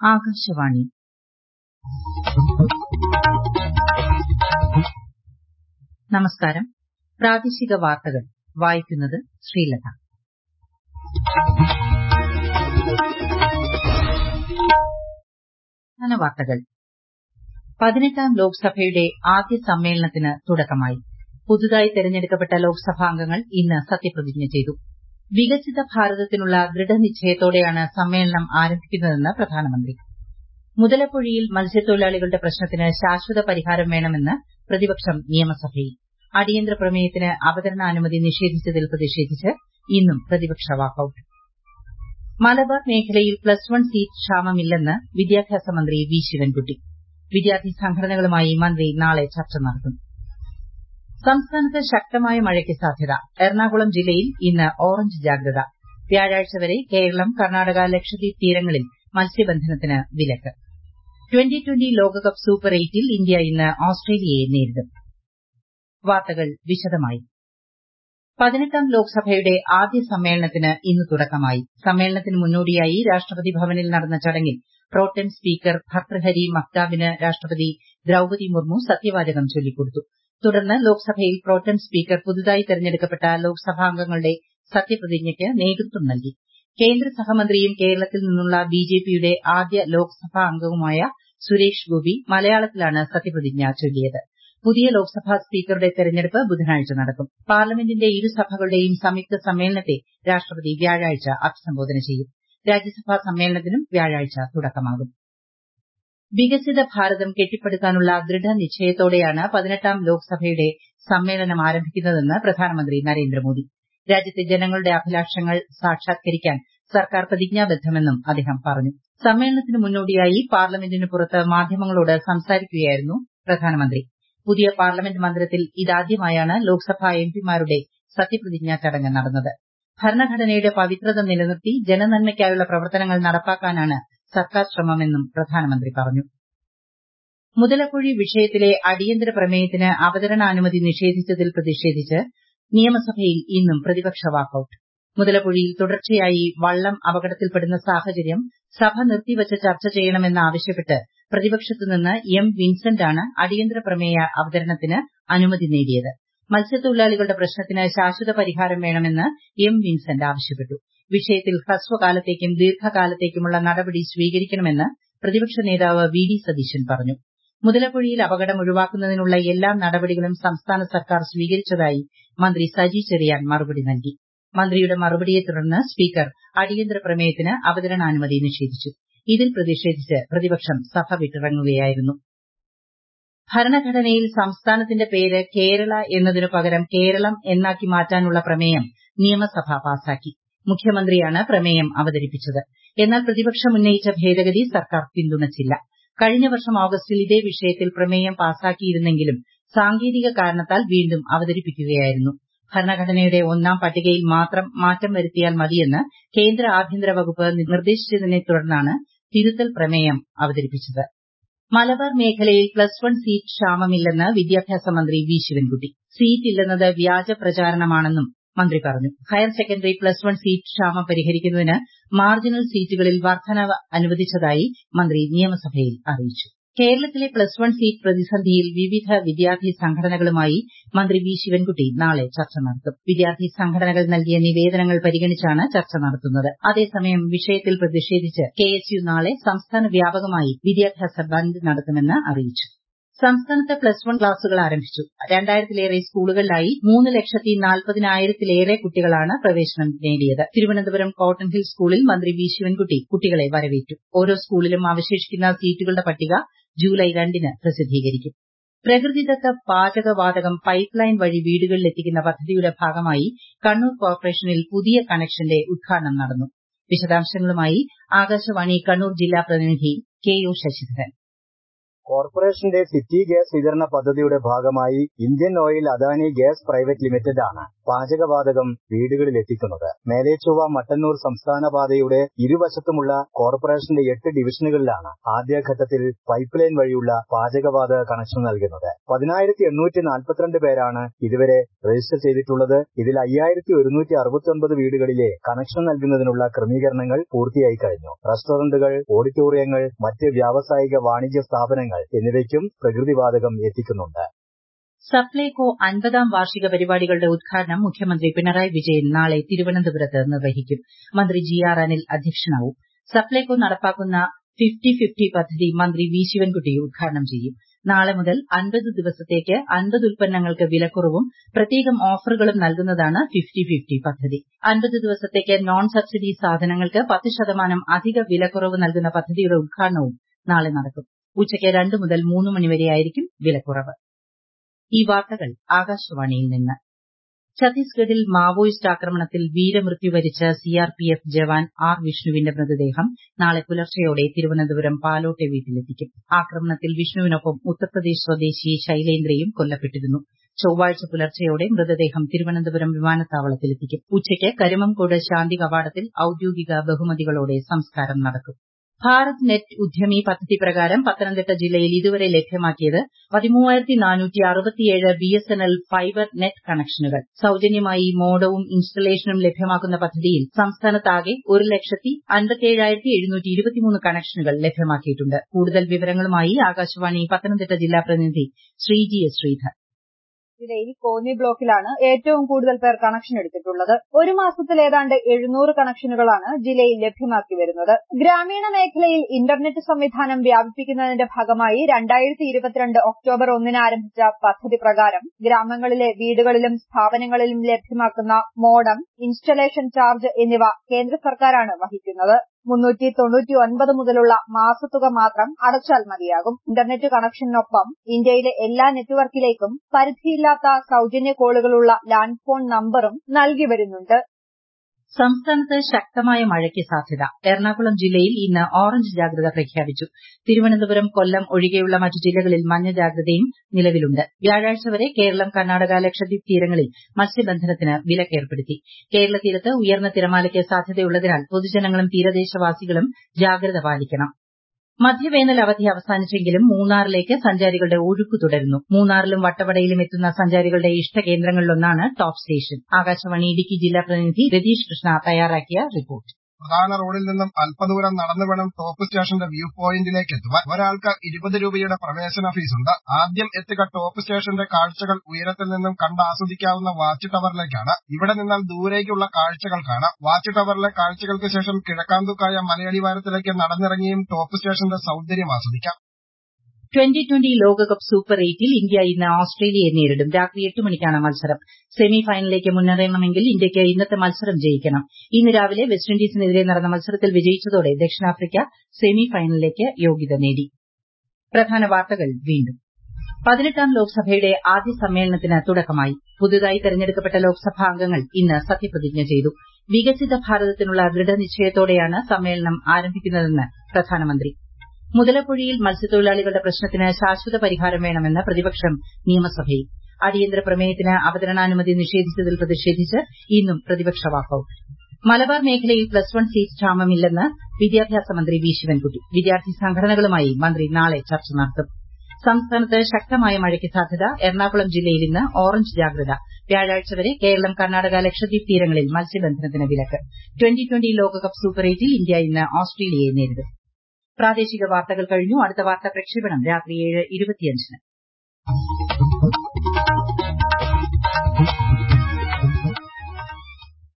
ആകാശവാണി നമസ്കാരം പ്രാദേശിക വാർത്തകൾ വായിക്കുന്നത് ശ്രീലത പ്രധാന വാർത്തകൾ പതിനെട്ടാം ലോക്സഭയുടെ ആദ്യ സമ്മേളനത്തിന് തുടക്കമായി പുതുതായി തെരഞ്ഞെടുക്കപ്പെട്ട ലോക്സഭാംഗങ്ങൾ ഇന്ന് സത്യപ്രതിജ്ഞ ചെയ്തു വികസിത ഭാരതത്തിനുള്ള ദൃഢനിശ്ചയത്തോടെയാണ് സമ്മേളനം ആരംഭിക്കുന്നതെന്ന് പ്രധാനമന്ത്രി മുതലപ്പൊഴിയിൽ മത്സ്യത്തൊഴിലാളികളുടെ പ്രശ്നത്തിന് ശാശ്വത പരിഹാരം വേണമെന്ന് പ്രതിപക്ഷം നിയമസഭയിൽ അടിയന്തര പ്രമേയത്തിന് അവതരണാനുമതി നിഷേധിച്ചതിൽ പ്രതിഷേധിച്ച് ഇന്നും പ്രതിപക്ഷ വാക്കൌട്ട് മലബാർ മേഖലയിൽ പ്ലസ് വൺ സീറ്റ് ക്ഷാമമില്ലെന്ന് വിദ്യാഭ്യാസ മന്ത്രി വി ശിവൻകുട്ടി വിദ്യാർത്ഥി സംഘടനകളുമായി മന്ത്രി നാളെ ചർച്ച നടത്തും സംസ്ഥാനത്ത് ശക്തമായ മഴയ്ക്ക് സാധ്യത എറണാകുളം ജില്ലയിൽ ഇന്ന് ഓറഞ്ച് ജാഗ്രത വ്യാഴാഴ്ച വരെ കേരളം കർണാടക ലക്ഷദ്വീപ് തീരങ്ങളിൽ മത്സ്യബന്ധനത്തിന് വിലക്ക് ട്വന്റി ട്വന്റി ലോകകപ്പ് സൂപ്പർ എയ്റ്റിൽ ഇന്ത്യ ഇന്ന് ഓസ്ട്രേലിയയെ നേരിടും വാർത്തകൾ വിശദമായി പതിനെട്ടാം ലോക്സഭയുടെ ആദ്യ സമ്മേളനത്തിന് ഇന്ന് തുടക്കമായി സമ്മേളനത്തിന് മുന്നോടിയായി രാഷ്ട്രപതി ഭവനിൽ നടന്ന ചടങ്ങിൽ പ്രോടെം സ്പീക്കർ ഭർതൃഹരി മഹ്താബിന് രാഷ്ട്രപതി ദ്രൌപതി മുർമു സത്യവാചകം ചൊല്ലിക്കൊടുത്തു തുടർന്ന് ലോക്സഭയിൽ പ്രോടെം സ്പീക്കർ പുതുതായി തെരഞ്ഞെടുക്കപ്പെട്ട ലോക്സഭാംഗങ്ങളുടെ സത്യപ്രതിജ്ഞയ്ക്ക് നേതൃത്വം നൽകി കേന്ദ്ര സഹമന്ത്രിയും കേരളത്തിൽ നിന്നുള്ള ബിജെപിയുടെ ആദ്യ ലോക്സഭാ അംഗവുമായ സുരേഷ് ഗോപി മലയാളത്തിലാണ് സത്യപ്രതിജ്ഞ ചൊല്ലിയത് പുതിയ ലോക്സഭാ സ്പീക്കറുടെ തെരഞ്ഞെടുപ്പ് ബുധനാഴ്ച നടക്കും പാർലമെന്റിന്റെ ഇരുസഭകളുടെയും സംയുക്ത സമ്മേളനത്തെ രാഷ്ട്രപതി വ്യാഴാഴ്ച അഭിസംബോധന ചെയ്യും രാജ്യസഭാ സമ്മേളനത്തിനും വ്യാഴാഴ്ച തുടക്കമാകും വികസിത ഭാരതം കെട്ടിപ്പടുക്കാനുള്ള ദൃഢനിശ്ചയത്തോടെയാണ് പതിനെട്ടാം ലോക്സഭയുടെ സമ്മേളനം ആരംഭിക്കുന്നതെന്ന് പ്രധാനമന്ത്രി നരേന്ദ്രമോദി രാജ്യത്തെ ജനങ്ങളുടെ അഭിലാഷങ്ങൾ സാക്ഷാത്കരിക്കാൻ സർക്കാർ പ്രതിജ്ഞാബദ്ധമെന്നും അദ്ദേഹം പറഞ്ഞു സമ്മേളനത്തിന് മുന്നോടിയായി പാർലമെന്റിന് പുറത്ത് മാധ്യമങ്ങളോട് സംസാരിക്കുകയായിരുന്നു പ്രധാനമന്ത്രി പുതിയ പാർലമെന്റ് മന്ദിരത്തിൽ ഇതാദ്യമായാണ് ലോക്സഭാ എംപിമാരുടെ സത്യപ്രതിജ്ഞാ ചടങ്ങ് നടന്നത് ഭരണഘടനയുടെ പവിത്രത നിലനിർത്തി ജനനന്മയ്ക്കായുള്ള പ്രവർത്തനങ്ങൾ നടപ്പാക്കാനാണ് സർക്കാർ ശ്രമമെന്നും പ്രധാനമന്ത്രി പറഞ്ഞു മുതലപ്പൊഴി വിഷയത്തിലെ അടിയന്തര പ്രമേയത്തിന് അവതരണാനുമതി നിഷേധിച്ചതിൽ പ്രതിഷേധിച്ച് നിയമസഭയിൽ ഇന്നും പ്രതിപക്ഷ വാക്കൌട്ട് മുതലപ്പൊഴിയിൽ തുടർച്ചയായി വള്ളം അപകടത്തിൽപ്പെടുന്ന സാഹചര്യം സഭ നിർത്തിവച്ച് ചർച്ച ചെയ്യണമെന്നാവശ്യപ്പെട്ട് പ്രതിപക്ഷത്തു നിന്ന് എം വിൻസെന്റാണ് അടിയന്തര പ്രമേയ അവതരണത്തിന് അനുമതി നേടിയത് മത്സ്യത്തൊഴിലാളികളുടെ പ്രശ്നത്തിന് ശാശ്വത പരിഹാരം വേണമെന്ന് എം വിൻസെന്റ് ആവശ്യപ്പെട്ടു വിഷയത്തിൽ ഹ്രസ്വകാലത്തേക്കും ദീർഘകാലത്തേക്കുമുള്ള നടപടി സ്വീകരിക്കണമെന്ന് പ്രതിപക്ഷ നേതാവ് വി ഡി സതീശൻ പറഞ്ഞു മുതലപ്പൊഴിയിൽ അപകടം ഒഴിവാക്കുന്നതിനുള്ള എല്ലാ നടപടികളും സംസ്ഥാന സർക്കാർ സ്വീകരിച്ചതായി മന്ത്രി സജി ചെറിയാൻ മറുപടി നൽകി മന്ത്രിയുടെ മറുപടിയെ തുടർന്ന് സ്പീക്കർ അടിയന്തര പ്രമേയത്തിന് അവതരണാനുമതി നിഷേധിച്ചു ഇതിൽ പ്രതിഷേധിച്ച് പ്രതിപക്ഷം സഭ വിട്ടിറങ്ങുകയായിരുന്നു ഭരണഘടനയിൽ സംസ്ഥാനത്തിന്റെ പേര് കേരള എന്നതിനു പകരം കേരളം എന്നാക്കി മാറ്റാനുള്ള പ്രമേയം നിയമസഭ പാസാക്കി മുഖ്യമന്ത്രിയാണ് പ്രമേയം അവതരിപ്പിച്ചത് എന്നാൽ പ്രതിപക്ഷം ഉന്നയിച്ച ഭേദഗതി സർക്കാർ പിന്തുണച്ചില്ല കഴിഞ്ഞ വർഷം ഓഗസ്റ്റിൽ ഇതേ വിഷയത്തിൽ പ്രമേയം പാസാക്കിയിരുന്നെങ്കിലും സാങ്കേതിക കാരണത്താൽ വീണ്ടും അവതരിപ്പിക്കുകയായിരുന്നു ഭരണഘടനയുടെ ഒന്നാം പട്ടികയിൽ മാത്രം മാറ്റം വരുത്തിയാൽ മതിയെന്ന് കേന്ദ്ര ആഭ്യന്തര വകുപ്പ് നിർദ്ദേശിച്ചതിനെ തുടർന്നാണ് തിരുത്തൽ പ്രമേയം അവതരിപ്പിച്ചത് മലബാർ മേഖലയിൽ പ്ലസ് വൺ സീറ്റ് ക്ഷാമമില്ലെന്ന് വിദ്യാഭ്യാസ മന്ത്രി വി ശിവൻകുട്ടി സീറ്റ് ഇല്ലെന്നത് വ്യാജ പ്രചാരണമാണെന്നും മന്ത്രി പറഞ്ഞു higher secondary plus one seat ക്ഷാമം പരിഹരിക്കുന്നതിന് മാർജിനൽ സീറ്റുകളിൽ വർധനവ് അനുവദിച്ചതായി മന്ത്രി നിയമസഭയിൽ അറിയിച്ചു കേരളത്തിലെ പ്ലസ് വൺ സീറ്റ് പ്രതിസന്ധിയിൽ വിവിധ വിദ്യാർത്ഥി സംഘടനകളുമായി മന്ത്രി വി ശിവൻകുട്ടി നാളെ ചർച്ച നടത്തും വിദ്യാർത്ഥി സംഘടനകൾ നൽകിയ നിവേദനങ്ങൾ പരിഗണിച്ചാണ് ചർച്ച നടത്തുന്നത് അതേസമയം വിഷയത്തിൽ പ്രതിഷേധിച്ച് കെഎസ്യു നാളെ സംസ്ഥാന വ്യാപകമായി വിദ്യാഭ്യാസ ബന്ദ് നടത്തുമെന്ന് അറിയിച്ചു സംസ്ഥാനത്ത് പ്ലസ് വൺ ക്ലാസുകൾ ആരംഭിച്ചു രണ്ടായിരത്തിലേറെ സ്കൂളുകളിലായി മൂന്ന് ലക്ഷത്തി നാൽപ്പതിനായിരത്തിലേറെ കുട്ടികളാണ് പ്രവേശനം നേടിയത് തിരുവനന്തപുരം കോട്ടൺ ഹിൽ സ്കൂളിൽ മന്ത്രി വി ശിവൻകുട്ടി കുട്ടികളെ വരവേറ്റു ഓരോ സ്കൂളിലും അവശേഷിക്കുന്ന സീറ്റുകളുടെ പട്ടിക ജൂലൈ രണ്ടിന് പ്രസിദ്ധീകരിക്കും പ്രകൃതിദത്ത പാചകവാതകം പൈപ്പ് ലൈൻ വഴി വീടുകളിലെത്തിക്കുന്ന പദ്ധതിയുടെ ഭാഗമായി കണ്ണൂർ കോർപ്പറേഷനിൽ പുതിയ കണക്ഷന്റെ ഉദ്ഘാടനം നടന്നു വിശദാംശങ്ങളുമായി ആകാശവാണി കണ്ണൂർ ജില്ലാ പ്രതിനിധി കെ ഒ ശശിധരൻ കോർപ്പറേഷന്റെ സിറ്റി ഗ്യാസ് വിതരണ പദ്ധതിയുടെ ഭാഗമായി Indian oil Adani gas private limited ആണ് പാചകവാതകം വീടുകളിലെത്തിക്കുന്നത് മേലേച്ചൊവ്വ മട്ടന്നൂർ സംസ്ഥാന പാതയുടെ ഇരുവശത്തുമുള്ള കോർപ്പറേഷന്റെ എട്ട് ഡിവിഷനുകളിലാണ് ആദ്യഘട്ടത്തിൽ പൈപ്പ് ലൈൻ വഴിയുള്ള പാചകവാതക കണക്ഷൻ നൽകുന്നത് പതിനായിരത്തി എണ്ണൂറ്റി നാൽപ്പത്തിരണ്ട് പേരാണ് ഇതുവരെ രജിസ്റ്റർ ചെയ്തിട്ടുള്ളത് ഇതിൽ അയ്യായിരത്തി ഒരുന്നൂറ്റി അറുപത്തിയൊൻപത് വീടുകളിലെ കണക്ഷൻ നൽകുന്നതിനുള്ള ക്രമീകരണങ്ങൾ പൂർത്തിയായി കഴിഞ്ഞു റെസ്റ്റോറന്റുകൾ ഓഡിറ്റോറിയങ്ങൾ മറ്റ് വ്യാവസായിക വാണിജ്യ സ്ഥാപനങ്ങൾ എന്നിവയ്ക്കും പ്രകൃതിവാതകം എത്തിക്കുന്നുണ്ട് സപ്ലൈകോ അൻപതാം വാർഷിക പരിപാടികളുടെ ഉദ്ഘാടനം മുഖ്യമന്ത്രി പിണറായി വിജയൻ നാളെ തിരുവനന്തപുരത്ത് നിർവഹിക്കും മന്ത്രി ജി ആർ അനിൽ അധ്യക്ഷനാവും സപ്ലൈകോ നടപ്പാക്കുന്ന ഫിഫ്റ്റി ഫിഫ്റ്റി പദ്ധതി മന്ത്രി വി ശിവൻകുട്ടി ഉദ്ഘാടനം ചെയ്യും നാളെ മുതൽ അൻപത് ദിവസത്തേക്ക് അൻപത് ഉൽപ്പന്നങ്ങൾക്ക് വിലക്കുറവും പ്രത്യേകം ഓഫറുകളും നൽകുന്നതാണ് ഫിഫ്റ്റി ഫിഫ്റ്റി പദ്ധതി അൻപത് ദിവസത്തേക്ക് നോൺ സബ്സിഡി സാധനങ്ങൾക്ക് പത്ത് ശതമാനം അധിക വിലക്കുറവ് നൽകുന്ന പദ്ധതിയുടെ ഉദ്ഘാടനവും നാളെ നടക്കും ഉച്ചയ്ക്ക് രണ്ട് മുതൽ മൂന്ന് മണിവരെയായിരിക്കും വിലക്കുറവ് ഈ വാർത്തകൾ ആകാശവാണിയിൽ നിന്ന് ഛത്തീസ്ഗഡിൽ മാവോയിസ്റ്റ് ആക്രമണത്തിൽ വീരമൃത്യു വരിച്ച സിആർപിഎഫ് ജവാൻ ആർ വിഷ്ണുവിന്റെ മൃതദേഹം നാളെ പുലർച്ചെയോടെ തിരുവനന്തപുരം പാലോട്ടെ വീട്ടിലെത്തിക്കും ആക്രമണത്തിൽ വിഷ്ണുവിനൊപ്പം ഉത്തർപ്രദേശ് സ്വദേശി ശൈലേന്ദ്രയും കൊല്ലപ്പെട്ടിരുന്നു ചൊവ്വാഴ്ച പുലർച്ചെയോടെ മൃതദേഹം തിരുവനന്തപുരം വിമാനത്താവളത്തിലെത്തിക്കും ഉച്ചയ്ക്ക് കരുമംകോട് ശാന്തി കവാടത്തിൽ ഔദ്യോഗിക ബഹുമതികളോടെ സംസ്കാരം നടക്കും ഭാരത് നെറ്റ് ഉദ്യമി പദ്ധതി പ്രകാരം പത്തനംതിട്ട ജില്ലയിൽ ഇതുവരെ ലഭ്യമാക്കിയത് പതിമൂവായിരത്തി നാനൂറ്റി അറുപത്തിയേഴ് B S N L fibre net കണക്ഷനുകൾ സൌജന്യമായി മോഡവും ഇൻസ്റ്റലേഷനും ലഭ്യമാക്കുന്ന പദ്ധതിയിൽ സംസ്ഥാനത്താകെ ഒരു ലക്ഷത്തി അൻപത്തിയേഴായിരത്തി എഴുന്നൂറ്റി ഇരുപത്തിമൂന്ന് കണക്ഷനുകൾ ലഭ്യമാക്കിയിട്ടുണ്ട് കൂടുതൽ വിവരങ്ങളുമായി ആകാശവാണി പത്തനംതിട്ട ജില്ലാ പ്രതിനിധി ശ്രീജി എസ് ശ്രീധർ ജില്ലയിൽ കോന്നി ബ്ലോക്കിലാണ് ഏറ്റവും കൂടുതൽ പേർ കണക്ഷൻ എടുത്തിട്ടുള്ളത് ഒരു മാസത്തിൽ ഏതാണ്ട് എഴുന്നൂറ് കണക്ഷനുകളാണ് ജില്ലയിൽ ലഭ്യമാക്കി വരുന്നത് ഗ്രാമീണ മേഖലയിൽ ഇന്റർനെറ്റ് സംവിധാനം വ്യാപിപ്പിക്കുന്നതിന്റെ ഭാഗമായി രണ്ടായിരത്തി ഇരുപത്തിരണ്ട് ഒക്ടോബർ ഒന്നിന് ആരംഭിച്ച പദ്ധതി പ്രകാരം ഗ്രാമങ്ങളിലെ വീടുകളിലും സ്ഥാപനങ്ങളിലും ലഭ്യമാക്കുന്ന മോഡം ഇൻസ്റ്റലേഷൻ ചാർജ് എന്നിവ കേന്ദ്ര സർക്കാരാണ് വഹിക്കുന്നത് മുന്നൂറ്റി തൊണ്ണൂറ്റി ഒൻപത് മുതലുള്ള മാസത്തുക മാത്രം അടച്ചാൽ മതിയാകും ഇന്റർനെറ്റ് കണക്ഷനൊപ്പം ഇന്ത്യയിലെ എല്ലാ നെറ്റ്വർക്കിലേക്കും പരിധിയില്ലാത്ത സൌജന്യ കോളുകളുള്ള ലാൻഡ് ഫോൺ നമ്പറും നൽകി വരുന്നുണ്ട് സംസ്ഥാനത്ത് ശക്തമായ മഴയ്ക്ക് സാധ്യത എറണാകുളം ജില്ലയിൽ ഇന്ന് ഓറഞ്ച് ജാഗ്രത പ്രഖ്യാപിച്ചു തിരുവനന്തപുരം കൊല്ലം ഒഴികെയുള്ള മറ്റു ജില്ലകളിൽ മഞ്ഞ ജാഗ്രതയും നിലവിലുണ്ട് വ്യാഴാഴ്ച വരെ കേരളം കർണാടക ലക്ഷദ്വീപ് തീരങ്ങളിൽ മത്സ്യബന്ധനത്തിന് വിലക്കേർപ്പെടുത്തി കേരള തീരത്ത് ഉയർന്ന തിരമാലയ്ക്ക് സാധ്യതയുള്ളതിനാൽ പൊതുജനങ്ങളും തീരദേശവാസികളും ജാഗ്രത പാലിക്കണം മധ്യവേനൽ അവധി അവസാനിച്ചെങ്കിലും മൂന്നാറിലേക്ക് സഞ്ചാരികളുടെ ഒഴുക്ക് തുടരുന്നു മൂന്നാറിലും വട്ടവടയിലും എത്തുന്ന സഞ്ചാരികളുടെ ഇഷ്ടകേന്ദ്രങ്ങളിലൊന്നാണ് ടോപ്പ് സ്റ്റേഷൻ ആകാശവാണി ഇടുക്കി ജില്ലാ പ്രതിനിധി രതീഷ് കൃഷ്ണ തയ്യാറാക്കിയ റിപ്പോർട്ട് പ്രധാന റോഡിൽ നിന്നും അല്പദൂരം നടന്നു വേണം ടോപ്പ് സ്റ്റേഷന്റെ വ്യൂ പോയിന്റിലേക്ക് എത്തുവാൻ ഒരാൾക്ക് ഇരുപത് രൂപയുടെ പ്രവേശന ഫീസുണ്ട് ആദ്യം എത്തുക ടോപ്പ് സ്റ്റേഷന്റെ കാഴ്ചകൾ ഉയരത്തിൽ നിന്നും കണ്ട് ആസ്വദിക്കാവുന്ന വാച്ച് ടവറിലേക്കാണ് ഇവിടെ നിന്നാൽ ദൂരേക്കുള്ള കാഴ്ചകൾ കാണാം വാച്ച് ടവറിലെ കാഴ്ചകൾക്ക് ശേഷം കിഴക്കാന്തുക്കായ മലയടിവാരത്തിലേക്ക് നടന്നിറങ്ങിയും ടോപ്പ് സ്റ്റേഷന്റെ സൌന്ദര്യം ആസ്വദിക്കാം ട്വന്റി ട്വന്റി ലോകകപ്പ് സൂപ്പർ എയ്റ്റിൽ ഇന്ത്യ ഇന്ന് ഓസ്ട്രേലിയയെ നേരിടും രാത്രി എട്ട് മണിക്കാണ് മത്സരം സെമി ഫൈനലിലേക്ക് മുന്നേറണമെങ്കിൽ ഇന്ത്യയ്ക്ക് ഇന്നത്തെ മത്സരം ജയിക്കണം ഇന്ന് രാവിലെ വെസ്റ്റ് ഇൻഡീസിനെതിരെ നടന്ന മത്സരത്തിൽ വിജയിച്ചതോടെ ദക്ഷിണാഫ്രിക്ക സെമി ഫൈനലിലേക്ക് യോഗ്യത നേടി പ്രധാന വാർത്തകൾ വീണ്ടും പതിനെട്ടാം ലോക്സഭയുടെ ആദ്യ സമ്മേളനത്തിന് തുടക്കമായി പുതുതായി തെരഞ്ഞെടുക്കപ്പെട്ട ലോക്സഭാ അംഗങ്ങൾ ഇന്ന് സത്യപ്രതിജ്ഞ ചെയ്തു വികസിത ഭാരതത്തിനുള്ള ദൃഢനിശ്ചയത്തോടെയാണ് സമ്മേളനം ആരംഭിക്കുന്നതെന്ന് പ്രധാനമന്ത്രി മുതലപ്പുഴയിൽ മത്സ്യത്തൊഴിലാളികളുടെ പ്രശ്നത്തിന് ശാശ്വത പരിഹാരം വേണമെന്ന് പ്രതിപക്ഷം നിയമസഭയിൽ അടിയന്തര പ്രമേയത്തിന് അവതരണാനുമതി നിഷേധിച്ചതിൽ പ്രതിഷേധിച്ച് ഇന്നും പ്രതിപക്ഷ വാക്കൌട്ട് മലബാർ മേഖലയിൽ പ്ലസ് വൺ സീറ്റ് ക്ഷാമമില്ലെന്ന് വിദ്യാഭ്യാസ മന്ത്രി വി ശിവൻകുട്ടി വിദ്യാർത്ഥി സംഘടനകളുമായി മന്ത്രി നാളെ ചർച്ച നടത്തും സംസ്ഥാനത്ത് ശക്തമായ മഴയ്ക്ക് സാധ്യത എറണാകുളം ജില്ലയിൽ ഇന്ന് ഓറഞ്ച് ജാഗ്രത വ്യാഴാഴ്ച വരെ കേരളം കർണാടക ലക്ഷദ്വീപ് തീരങ്ങളിൽ മത്സ്യബന്ധനത്തിന് വിലക്ക് ട്വന്റി ട്വന്റി ലോകകപ്പ് സൂപ്പർ എയ്റ്റിൽ ഇന്ത്യ ഇന്ന് ഓസ്ട്രേലിയയെ നേരിടും പ്രാദേശിക വാർത്തകൾ കഴിഞ്ഞു അടുത്ത വാർത്താ പ്രക്ഷേപണം രാത്രി ഏഴ് ഇരുപത്തിയഞ്ചിന്